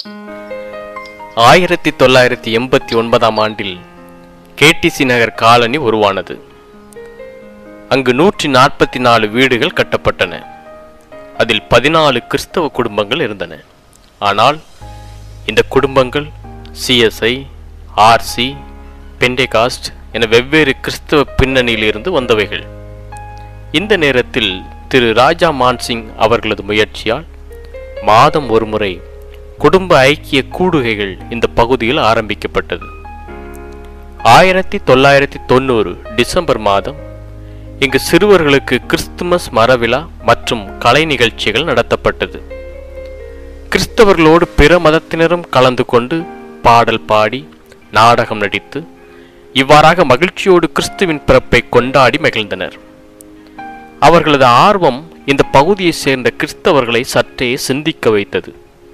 ஆயிரத்தி தொள்ளாயிரத்தி எண்பத்தி ஒன்பதாம் ஆண்டில் கேடிசி நகர் காலனி உருவானது அங்கு நூற்றி நாற்பத்தி நாலு வீடுகள் கட்டப்பட்டன அதில் பதினாலு கிறிஸ்தவ குடும்பங்கள் இருந்தன ஆனால் இந்த குடும்பங்கள் சிஎஸ்ஐ ஆர்சி பெண்டேகாஸ்ட் என வெவ்வேறு கிறிஸ்தவ பின்னணியிலிருந்து வந்தவைகள் இந்த நேரத்தில் திரு ராஜா மான்சிங் அவர்களது முயற்சியால் மாதம் ஒருமுறை குடும்ப ஐக்கிய கூடுகைகள் இந்த பகுதியில் ஆரம்பிக்கப்பட்டது ஆயிரத்தி தொள்ளாயிரத்தி தொண்ணூறு டிசம்பர் மாதம் இங்கு சிறுவர்களுக்கு கிறிஸ்துமஸ் மரவிழா மற்றும் கலை நிகழ்ச்சிகள் நடத்தப்பட்டது கிறிஸ்தவர்களோடு பிற மதத்தினரும் கலந்து கொண்டு பாடல் பாடி நாடகம் நடித்து இவ்வாறாக மகிழ்ச்சியோடு கிறிஸ்துவின் பிறப்பை கொண்டாடி மகிழ்ந்தனர் அவர்களது ஆர்வம் இந்த பகுதியைச் சேர்ந்த கிறிஸ்தவர்களை சற்றே சிந்திக்க வைத்தது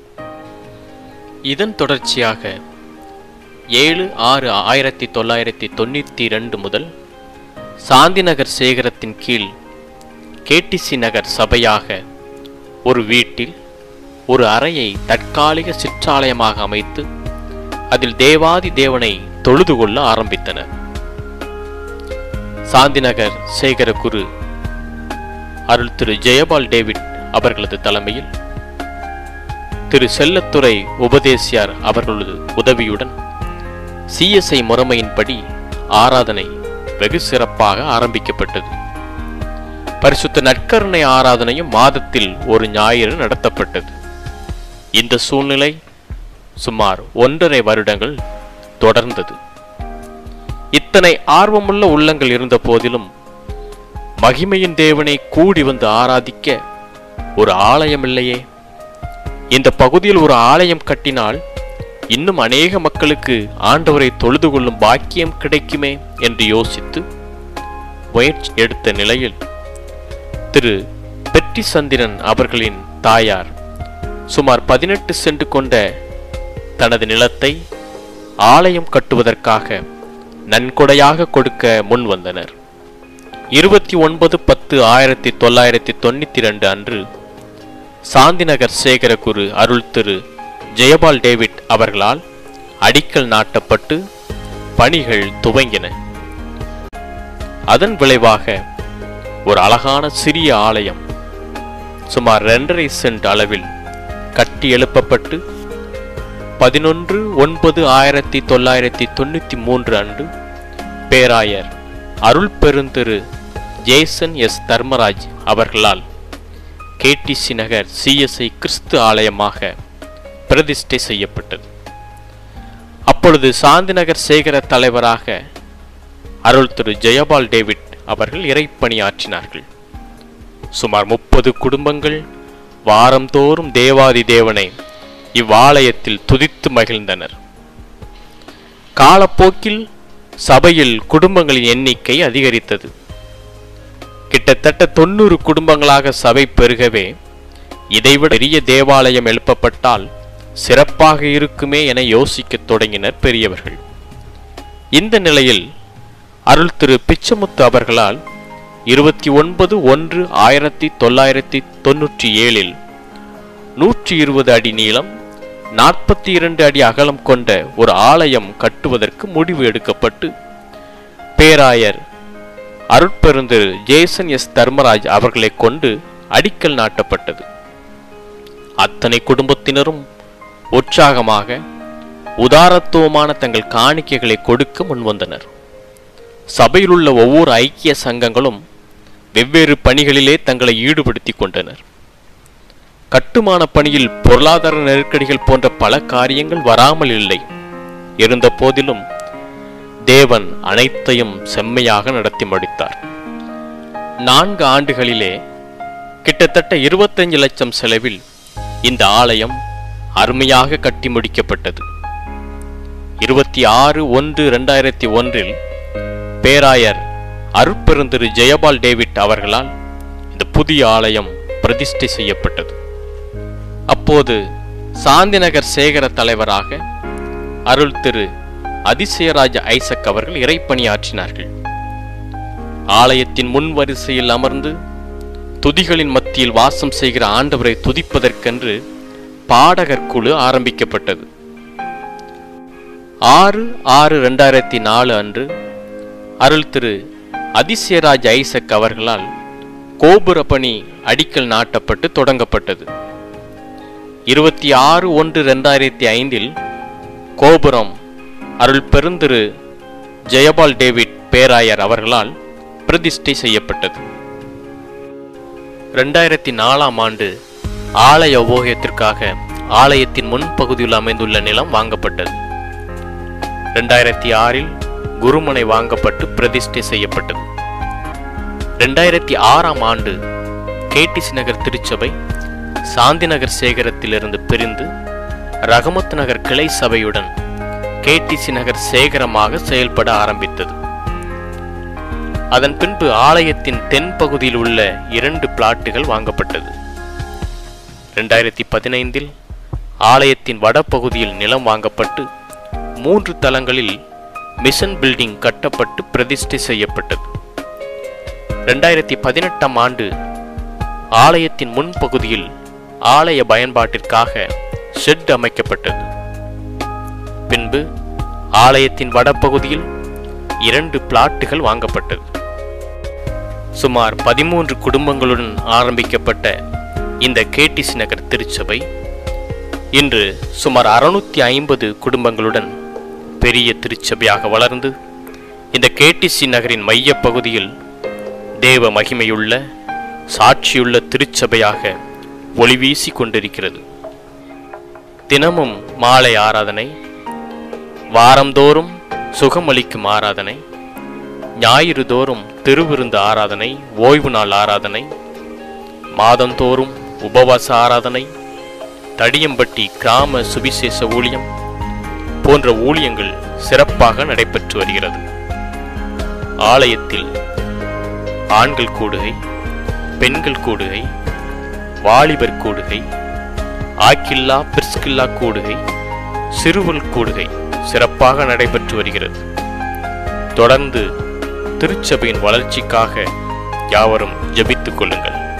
இதன் தொடர்ச்சியாக ஏழு ஆறு ஆயிரத்தி தொள்ளாயிரத்தி தொண்ணூற்றி ரெண்டு முதல் சாந்திநகர் சேகரத்தின் கீழ் கேடிசி நகர் சபையாக ஒரு வீட்டில் ஒரு அறையை தற்காலிக சிற்றாலயமாக அமைத்து அதில் தேவாதி தேவனை தொழுது கொள்ள ஆரம்பித்தனர் சாந்திநகர் சேகர குரு அருள் திரு ஜெயபால் டேவிட் அவர்களது தலைமையில் திரு செல்லத்துறை உபதேசியார் அவர்களது உதவியுடன் சிஎஸ்ஐ முறைமையின்படி ஆராதனை வெகு சிறப்பாக ஆரம்பிக்கப்பட்டது பரிசுத்த நற்கருணை ஆராதனையும் மாதத்தில் ஒரு ஞாயிறு நடத்தப்பட்டது இந்த சூழ்நிலை சுமார் ஒன்றரை வருடங்கள் தொடர்ந்தது இத்தனை ஆர்வமுள்ள உள்ளங்கள் இருந்த போதிலும் மகிமையின் தேவனை கூடி வந்து ஆராதிக்க ஒரு ஆலயம் இல்லையே இந்த பகுதியில் ஒரு ஆலயம் கட்டினால் இன்னும் அநேக மக்களுக்கு ஆண்டவரை தொழுது கொள்ளும் பாக்கியம் கிடைக்குமே என்று யோசித்து முயற்சி எடுத்த நிலையில் திரு பெட்டி சந்திரன் அவர்களின் தாயார் சுமார் பதினெட்டு சென்ட் கொண்ட தனது நிலத்தை ஆலயம் கட்டுவதற்காக நன்கொடையாக கொடுக்க முன் வந்தனர் இருபத்தி ஒன்பது பத்து ஆயிரத்தி தொள்ளாயிரத்தி தொண்ணூத்தி ரெண்டு அன்று சாந்திநகர் சேகரகுரு அருள் திரு ஜெயபால் டேவிட் அவர்களால் அடிக்கல் நாட்டப்பட்டு பணிகள் துவங்கின அதன் விளைவாக ஒரு அழகான சிறிய ஆலயம் சுமார் இரண்டரை சென்ட் அளவில் கட்டி எழுப்பப்பட்டு பதினொன்று ஒன்பது ஆயிரத்தி தொள்ளாயிரத்தி தொண்ணூற்றி மூன்று அன்று பேராயர் அருள் பெருந்திரு ஜேசன் எஸ் தர்மராஜ் அவர்களால் கேடிசி நகர் சிஎஸ்ஐ கிறிஸ்து ஆலயமாக பிரதிஷ்டை செய்யப்பட்டது அப்பொழுது சாந்திநகர் சேகர தலைவராக அருள் திரு ஜெயபால் டேவிட் அவர்கள் இறைப்பணியாற்றினார்கள் சுமார் முப்பது குடும்பங்கள் வாரந்தோறும் தேவாதி தேவனை இவ்வாலயத்தில் துதித்து மகிழ்ந்தனர் காலப்போக்கில் சபையில் குடும்பங்களின் எண்ணிக்கை அதிகரித்தது கிட்டத்தட்ட தொண்ணூறு குடும்பங்களாக சபை பெருகவே இதைவிட பெரிய தேவாலயம் எழுப்பப்பட்டால் சிறப்பாக இருக்குமே என யோசிக்கத் தொடங்கினர் பெரியவர்கள் இந்த நிலையில் அருள் திரு பிச்சமுத்து அவர்களால் இருபத்தி ஒன்பது ஒன்று ஆயிரத்தி தொள்ளாயிரத்தி தொன்னூற்றி ஏழில் நூற்றி இருபது அடி நீளம் நாற்பத்தி இரண்டு அடி அகலம் கொண்ட ஒரு ஆலயம் கட்டுவதற்கு முடிவு எடுக்கப்பட்டு பேராயர் அருட்பெருந்திரு ஜேசன் எஸ் தர்மராஜ் அவர்களை கொண்டு அடிக்கல் நாட்டப்பட்டது அத்தனை குடும்பத்தினரும் உற்சாகமாக உதாரத்துவமான தங்கள் காணிக்கைகளை கொடுக்க முன்வந்தனர் சபையில் உள்ள ஒவ்வொரு ஐக்கிய சங்கங்களும் வெவ்வேறு பணிகளிலே தங்களை ஈடுபடுத்திக் கொண்டனர் கட்டுமான பணியில் பொருளாதார நெருக்கடிகள் போன்ற பல காரியங்கள் வராமல் இல்லை இருந்த போதிலும் தேவன் அனைத்தையும் செம்மையாக நடத்தி முடித்தார் நான்கு ஆண்டுகளிலே கிட்டத்தட்ட இருபத்தஞ்சு லட்சம் செலவில் இந்த ஆலயம் அருமையாக கட்டி முடிக்கப்பட்டது இருபத்தி ஆறு ஒன்று இரண்டாயிரத்தி ஒன்றில் பேராயர் அருட்பெருந்திரு ஜெயபால் டேவிட் அவர்களால் இந்த புதிய ஆலயம் பிரதிஷ்டை செய்யப்பட்டது அப்போது சாந்திநகர் சேகர தலைவராக அருள் திரு அதிசயராஜ ஐசக் அவர்கள் இறைப்பணியாற்றினார்கள் ஆலயத்தின் முன் வரிசையில் அமர்ந்து துதிகளின் மத்தியில் வாசம் செய்கிற ஆண்டவரை துதிப்பதற்கென்று பாடகர் குழு ஆரம்பிக்கப்பட்டது ஆறு ஆறு ரெண்டாயிரத்தி நாலு அன்று அருள் திரு அதிசயராஜ் ஐசக் அவர்களால் கோபுர பணி அடிக்கல் நாட்டப்பட்டு தொடங்கப்பட்டது இருபத்தி ஆறு ஒன்று ரெண்டாயிரத்தி ஐந்தில் கோபுரம் அருள் பெருந்திரு ஜெயபால் டேவிட் பேராயர் அவர்களால் பிரதிஷ்டை செய்யப்பட்டது ரெண்டாயிரத்தி நாலாம் ஆண்டு ஆலய உபயோகத்திற்காக ஆலயத்தின் முன்பகுதியில் அமைந்துள்ள நிலம் வாங்கப்பட்டது ரெண்டாயிரத்தி ஆறில் குருமனை வாங்கப்பட்டு பிரதிஷ்டை செய்யப்பட்டது ரெண்டாயிரத்தி ஆறாம் ஆண்டு கேடிசி நகர் திருச்சபை சாந்தி நகர் சேகரத்திலிருந்து பிரிந்து ரகமத் நகர் கிளை சபையுடன் கேடிசி நகர் சேகரமாக செயல்பட ஆரம்பித்தது அதன் பின்பு ஆலயத்தின் தென் பகுதியில் உள்ள இரண்டு பிளாட்டுகள் வாங்கப்பட்டது ரெண்டாயிரத்தி பதினைந்தில் ஆலயத்தின் வடபகுதியில் நிலம் வாங்கப்பட்டு மூன்று தளங்களில் மிஷன் பில்டிங் கட்டப்பட்டு பிரதிஷ்டை செய்யப்பட்டது ரெண்டாயிரத்தி பதினெட்டாம் ஆண்டு ஆலயத்தின் முன்பகுதியில் ஆலய பயன்பாட்டிற்காக ஷெட் அமைக்கப்பட்டது பின்பு ஆலயத்தின் வடபகுதியில் இரண்டு பிளாட்டுகள் வாங்கப்பட்டது சுமார் பதிமூன்று குடும்பங்களுடன் ஆரம்பிக்கப்பட்ட இந்த கேடிசி நகர் திருச்சபை இன்று சுமார் அறுநூத்தி ஐம்பது குடும்பங்களுடன் பெரிய திருச்சபையாக வளர்ந்து இந்த கேடிசி நகரின் மையப் பகுதியில் தேவ மகிமையுள்ள சாட்சியுள்ள திருச்சபையாக ஒளி வீசி கொண்டிருக்கிறது தினமும் மாலை ஆராதனை வாரந்தோறும் சுகமளிக்கும் ஆராதனை ஞாயிறு தோறும் திருவிருந்து ஆராதனை ஓய்வு நாள் ஆராதனை மாதந்தோறும் உபவாச ஆராதனை தடியம்பட்டி கிராம சுவிசேஷ ஊழியம் போன்ற ஊழியங்கள் சிறப்பாக நடைபெற்று வருகிறது ஆலயத்தில் ஆண்கள் கூடுகை பெண்கள் கூடுகை வாலிபர் கூடுகை ஆக்கில்லா பிரிஸ்கில்லா கூடுகை சிறுவல் கூடுகை சிறப்பாக நடைபெற்று வருகிறது தொடர்ந்து திருச்சபையின் வளர்ச்சிக்காக யாவரும் ஜெபித்துக் கொள்ளுங்கள்